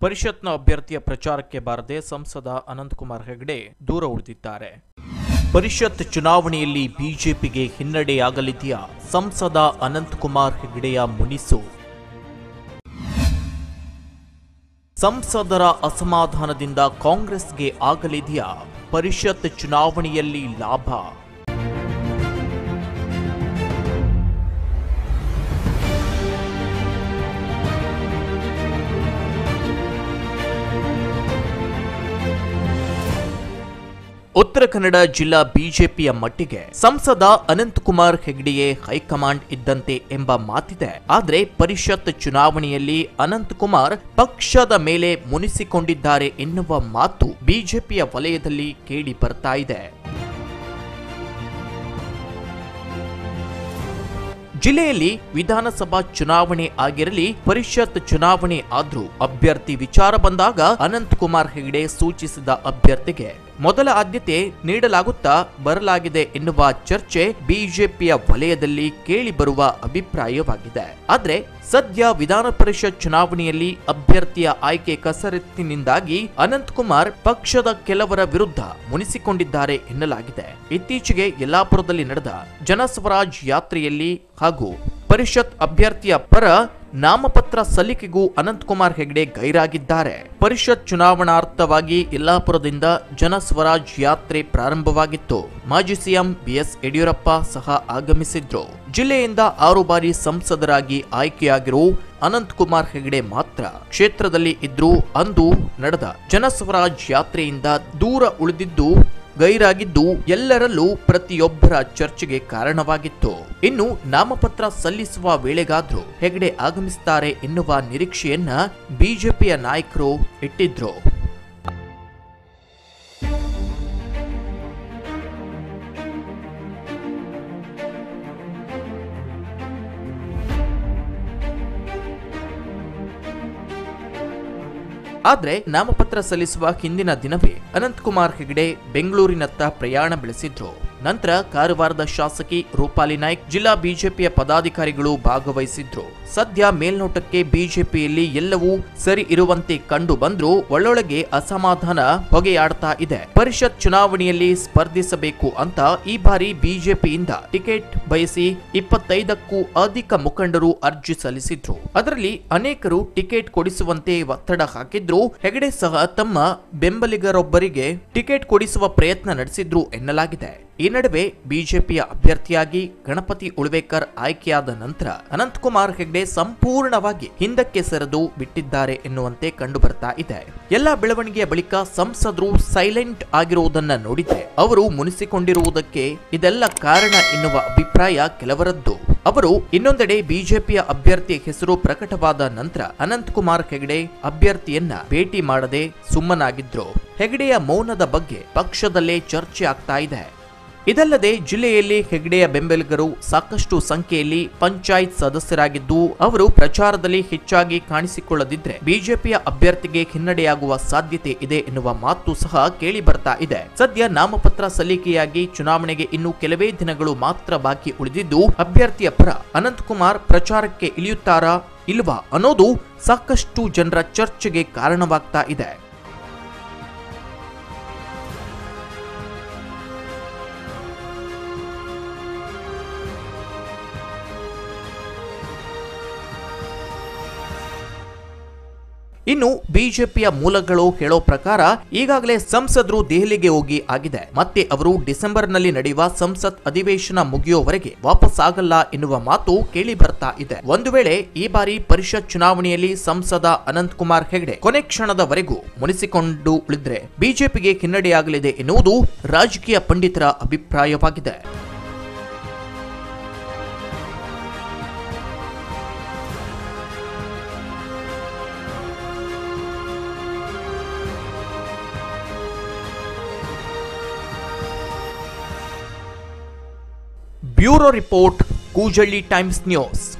ಪರಿಷತ್ನ ಅಭ್ಯರ್ಥಿಯ ಪ್ರಚಾರಕ್ಕೆ ಬಾರದೆ ಸಂಸದ ಅನಂತಕುಮಾರ್ ಹೆಗಡೆ ದೂರ ಉಳಿದಿದ್ದಾರೆ ಪರಿಷತ್ ಚುನಾವಣೆಯಲ್ಲಿ ಬಿಜೆಪಿಗೆ ಹಿನ್ನಡೆಯಾಗಲಿದೆಯಾ ಸಂಸದ ಅನಂತಕುಮಾರ್ ಹೆಗಡೆಯ ಮುನಿಸು ಸಂಸದರ ಅಸಮಾಧಾನದಿಂದ ಕಾಂಗ್ರೆಸ್ಗೆ ಆಗಲಿದೆಯಾ ಪರಿಷತ್ ಚುನಾವಣೆಯಲ್ಲಿ ಲಾಭ ಉತ್ತರ ಕನ್ನಡ ಜಿಲ್ಲಾ ಬಿಜೆಪಿಯ ಮಟ್ಟಿಗೆ ಸಂಸದ ಅನಂತಕುಮಾರ್ ಹೆಗ್ಡೆಯೇ ಹೈಕಮಾಂಡ್ ಇದ್ದಂತೆ ಎಂಬ ಮಾತಿದೆ ಆದರೆ ಪರಿಷತ್ ಚುನಾವಣೆಯಲ್ಲಿ ಅನಂತಕುಮಾರ್ ಪಕ್ಷದ ಮೇಲೆ ಮುನಿಸಿಕೊಂಡಿದ್ದಾರೆ ಎನ್ನುವ ಮಾತು ಬಿಜೆಪಿಯ ವಲಯದಲ್ಲಿ ಕೇಳಿ ಬರ್ತಾ ಇದೆ ಜಿಲ್ಲೆಯಲ್ಲಿ ವಿಧಾನಸಭಾ ಚುನಾವಣೆ ಆಗಿರಲಿ ಪರಿಷತ್ ಚುನಾವಣೆ ಆದ್ರೂ ಅಭ್ಯರ್ಥಿ ವಿಚಾರ ಬಂದಾಗ ಅನಂತಕುಮಾರ್ ಹೆಗಡೆ ಸೂಚಿಸಿದ ಅಭ್ಯರ್ಥಿಗೆ ಮೊದಲ ಆದ್ಯತೆ ನೀಡಲಾಗುತ್ತಾ ಬರಲಾಗಿದೆ ಎನ್ನುವ ಚರ್ಚೆ ಬಿಜೆಪಿಯ ವಲಯದಲ್ಲಿ ಕೇಳಿ ಬರುವ ಅಭಿಪ್ರಾಯವಾಗಿದೆ ಆದ್ರೆ ಸದ್ಯ ವಿಧಾನ ಪರಿಷತ್ ಚುನಾವಣೆಯಲ್ಲಿ ಅಭ್ಯರ್ಥಿಯ ಆಯ್ಕೆ ಕಸರತ್ತಿನಿಂದಾಗಿ ಅನಂತಕುಮಾರ್ ಪಕ್ಷದ ಕೆಲವರ ವಿರುದ್ಧ ಮುನಿಸಿಕೊಂಡಿದ್ದಾರೆ ಎನ್ನಲಾಗಿದೆ ಇತ್ತೀಚೆಗೆ ಯಲ್ಲಾಪುರದಲ್ಲಿ ನಡೆದ ಜನಸ್ವರಾಜ್ ಯಾತ್ರೆಯಲ್ಲಿ ಹಾಗೂ ಪರಿಷತ್ ಅಭ್ಯರ್ಥಿಯ ಪರ ನಾಮಪತ್ರ ಸಲ್ಲಿಕೆಗೂ ಅನಂತಕುಮಾರ್ ಹೆಗಡೆ ಗೈರಾಗಿದ್ದಾರೆ ಪರಿಷತ್ ಚುನಾವಣಾರ್ಥವಾಗಿ ಯಲ್ಲಾಪುರದಿಂದ ಜನಸ್ವರಾಜ್ ಯಾತ್ರೆ ಪ್ರಾರಂಭವಾಗಿತ್ತು ಮಾಜಿ ಸಿಎಂ ಬಿಎಸ್ ಯಡಿಯೂರಪ್ಪ ಸಹ ಆಗಮಿಸಿದ್ರು ಜಿಲ್ಲೆಯಿಂದ ಆರು ಬಾರಿ ಸಂಸದರಾಗಿ ಆಯ್ಕೆಯಾಗಿರೋ ಅನಂತಕುಮಾರ್ ಹೆಗಡೆ ಮಾತ್ರ ಕ್ಷೇತ್ರದಲ್ಲಿ ಇದ್ರು ಅಂದು ನಡೆದ ಜನಸ್ವರಾಜ್ ಯಾತ್ರೆಯಿಂದ ದೂರ ಉಳಿದಿದ್ದು ಗೈರಾಗಿದ್ದು ಎಲ್ಲರಲ್ಲೂ ಪ್ರತಿಯೊಬ್ಬರ ಚರ್ಚೆಗೆ ಕಾರಣವಾಗಿತ್ತು ಇನ್ನು ನಾಮಪತ್ರ ಸಲ್ಲಿಸುವ ವೇಳೆಗಾದ್ರೂ ಹೆಗಡೆ ಆಗಮಿಸುತ್ತಾರೆ ಎನ್ನುವ ನಿರೀಕ್ಷೆಯನ್ನ ಬಿಜೆಪಿಯ ನಾಯಕರು ಇಟ್ಟಿದ್ರು ಆದ್ರೆ ನಾಮಪತ್ರ ಸಲ್ಲಿಸುವ ಹಿಂದಿನ ದಿನವೇ ಅನಂತಕುಮಾರ್ ಹೆಗಡೆ ಬೆಂಗಳೂರಿನತ್ತ ಪ್ರಯಾಣ ಬೆಳೆಸಿದ್ರು ನಂತರ ಕಾರವಾರದ ಶಾಸಕಿ ರೂಪಾಲಿ ನಾಯ್ಕ್ ಜಿಲ್ಲಾ ಬಿಜೆಪಿಯ ಪದಾಧಿಕಾರಿಗಳು ಭಾಗವಹಿಸಿದ್ರು ಸದ್ಯ ಮೇಲ್ನೋಟಕ್ಕೆ ಬಿಜೆಪಿಯಲ್ಲಿ ಎಲ್ಲವೂ ಸರಿ ಇರುವಂತೆ ಕಂಡು ಬಂದ್ರೂ ಒಳ್ಳೊಳಗೆ ಅಸಮಾಧಾನ ಹೊಗೆಯಾಡ್ತಾ ಇದೆ ಪರಿಷತ್ ಚುನಾವಣೆಯಲ್ಲಿ ಸ್ಪರ್ಧಿಸಬೇಕು ಅಂತ ಈ ಬಾರಿ ಬಿಜೆಪಿಯಿಂದ ಟಿಕೆಟ್ ಬಯಸಿ ಇಪ್ಪತ್ತೈದಕ್ಕೂ ಅಧಿಕ ಮುಖಂಡರು ಅರ್ಜಿ ಸಲ್ಲಿಸಿದ್ರು ಅದರಲ್ಲಿ ಅನೇಕರು ಟಿಕೆಟ್ ಕೊಡಿಸುವಂತೆ ಒತ್ತಡ ಹಾಕಿದ್ರು ಹೆಗಡೆ ಸಹ ತಮ್ಮ ಬೆಂಬಲಿಗರೊಬ್ಬರಿಗೆ ಟಿಕೆಟ್ ಕೊಡಿಸುವ ಪ್ರಯತ್ನ ನಡೆಸಿದ್ರು ಎನ್ನಲಾಗಿದೆ ಈ ನಡುವೆ ಬಿಜೆಪಿಯ ಅಭ್ಯರ್ಥಿಯಾಗಿ ಗಣಪತಿ ಉಳ್ವೇಕರ್ ಆಯ್ಕೆಯಾದ ನಂತರ ಅನಂತಕುಮಾರ್ ಹೆಗ್ಡೆ ಸಂಪೂರ್ಣವಾಗಿ ಹಿಂದಕ್ಕೆ ಸರಿದು ಬಿಟ್ಟಿದ್ದಾರೆ ಎನ್ನುವಂತೆ ಕಂಡು ಬರ್ತಾ ಇದೆ ಎಲ್ಲ ಬೆಳವಣಿಗೆಯ ಬಳಿಕ ಸಂಸದರು ಸೈಲೆಂಟ್ ಆಗಿರುವುದನ್ನ ನೋಡಿದ್ರೆ ಅವರು ಮುನಿಸಿಕೊಂಡಿರುವುದಕ್ಕೆ ಇದೆಲ್ಲ ಕಾರಣ ಎನ್ನುವ ಅಭಿಪ್ರಾಯ ಕೆಲವರದ್ದು ಅವರು ಇನ್ನೊಂದೆಡೆ ಬಿಜೆಪಿಯ ಅಭ್ಯರ್ಥಿ ಹೆಸರು ಪ್ರಕಟವಾದ ನಂತರ ಅನಂತಕುಮಾರ್ ಹೆಗಡೆ ಅಭ್ಯರ್ಥಿಯನ್ನ ಭೇಟಿ ಮಾಡದೆ ಸುಮ್ಮನಾಗಿದ್ರು ಹೆಗಡೆಯ ಮೌನದ ಬಗ್ಗೆ ಪಕ್ಷದಲ್ಲೇ ಚರ್ಚೆ ಆಗ್ತಾ ಇದೆ ಇದಲ್ಲದೆ ಜಿಲ್ಲೆಯಲ್ಲಿ ಹೆಗ್ಡೆಯ ಬೆಂಬಲಿಗರು ಸಾಕಷ್ಟು ಸಂಖ್ಯೆಯಲ್ಲಿ ಪಂಚಾಯತ್ ಸದಸ್ಯರಾಗಿದ್ದು ಅವರು ಪ್ರಚಾರದಲ್ಲಿ ಹೆಚ್ಚಾಗಿ ಕಾಣಿಸಿಕೊಳ್ಳದಿದ್ರೆ ಬಿಜೆಪಿಯ ಅಭ್ಯರ್ಥಿಗೆ ಹಿನ್ನಡೆಯಾಗುವ ಸಾಧ್ಯತೆ ಇದೆ ಎನ್ನುವ ಮಾತು ಸಹ ಕೇಳಿ ಬರ್ತಾ ಇದೆ ಸದ್ಯ ನಾಮಪತ್ರ ಸಲ್ಲಿಕೆಯಾಗಿ ಚುನಾವಣೆಗೆ ಇನ್ನು ಕೆಲವೇ ದಿನಗಳು ಮಾತ್ರ ಬಾಕಿ ಉಳಿದಿದ್ದು ಅಭ್ಯರ್ಥಿಯ ಪರ ಅನಂತಕುಮಾರ್ ಪ್ರಚಾರಕ್ಕೆ ಇಳಿಯುತ್ತಾರಾ ಇಲ್ವಾ ಅನ್ನೋದು ಸಾಕಷ್ಟು ಜನರ ಚರ್ಚೆಗೆ ಕಾರಣವಾಗ್ತಾ ಇದೆ ಇನ್ನು ಬಿಜೆಪಿಯ ಮೂಲಗಳು ಹೇಳೋ ಪ್ರಕಾರ ಈಗಾಗಲೇ ಸಂಸದರು ದೆಹಲಿಗೆ ಹೋಗಿ ಆಗಿದೆ ಮತ್ತೆ ಅವರು ಡಿಸೆಂಬರ್ನಲ್ಲಿ ನಡೆಯುವ ಸಂಸತ್ ಅಧಿವೇಶನ ಮುಗಿಯುವವರೆಗೆ ವಾಪಸ್ ಆಗಲ್ಲ ಎನ್ನುವ ಮಾತು ಕೇಳಿ ಬರ್ತಾ ಇದೆ ಒಂದು ವೇಳೆ ಈ ಬಾರಿ ಪರಿಷತ್ ಚುನಾವಣೆಯಲ್ಲಿ ಸಂಸದ ಅನಂತ್ ಕುಮಾರ್ ಹೆಗಡೆ ಕೊನೆ ಕ್ಷಣದವರೆಗೂ ಮುನಿಸಿಕೊಂಡು ಉಳಿದ್ರೆ ಬಿಜೆಪಿಗೆ ಹಿನ್ನಡೆಯಾಗಲಿದೆ ಎನ್ನುವುದು ರಾಜಕೀಯ ಪಂಡಿತರ ಅಭಿಪ್ರಾಯವಾಗಿದೆ bureau report Koojalli Times news